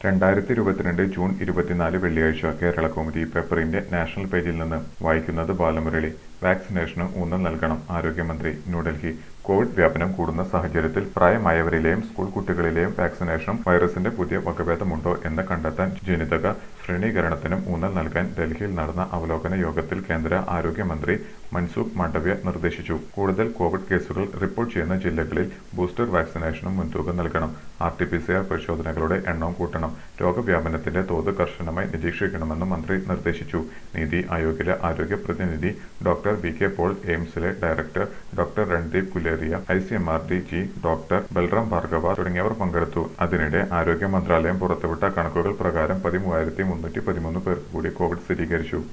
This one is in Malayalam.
രണ്ടായിരത്തി ഇരുപത്തിരണ്ട് ജൂൺ ഇരുപത്തിനാല് വെള്ളിയാഴ്ച കേരള കൗമുദി പേപ്പറിന്റെ നാഷണൽ പേജിൽ നിന്ന് വായിക്കുന്നത് ബാലമുരളി വാക്സിനേഷന് ഊന്നൽ നൽകണം ആരോഗ്യമന്ത്രി ന്യൂഡൽഹി കോവിഡ് വ്യാപനം കൂടുന്ന സാഹചര്യത്തിൽ പ്രായമായവരിലെയും സ്കൂൾ കുട്ടികളിലെയും വാക്സിനേഷനും വൈറസിന്റെ പുതിയ വകഭേദമുണ്ടോ എന്ന് കണ്ടെത്താൻ ജനിതക ശ്രേണീകരണത്തിനും ഊന്നൽ നൽകാൻ ഡൽഹിയിൽ നടന്ന അവലോകന യോഗത്തിൽ കേന്ദ്ര ആരോഗ്യമന്ത്രി മൻസുഖ് മാണ്ഡവ്യ നിർദ്ദേശിച്ചു കൂടുതൽ കോവിഡ് കേസുകൾ റിപ്പോർട്ട് ചെയ്യുന്ന ജില്ലകളിൽ ബൂസ്റ്റർ വാക്സിനേഷനും മുൻതൂക്കം നൽകണം R T P C R പരിശോധനകളുടെ എണ്ണവും കൂട്ടണം രോഗവ്യാപനത്തിന്റെ തോത് കർശനമായി നിരീക്ഷിക്കണമെന്നും മന്ത്രി നിർദ്ദേശിച്ചു നീതി ആയോഗിലെ ആരോഗ്യ പ്രതിനിധി ഡോക്ടർ വി കെ പോൾ എയിംസിലെ director doctor Randeep Guleria I C M R D G doctor Balram Bhargava തുടങ്ങിയവർ പങ്കെടുത്തു അതിനിടെ ആരോഗ്യ മന്ത്രാലയം പുറത്തുവിട്ട കണക്കുകൾ പ്രകാരം പതിമൂവായിരത്തി മുന്നൂറ്റി പതിമൂന്ന് പേർക്ക് കൂടി കോവിഡ് സ്ഥിരീകരിച്ചു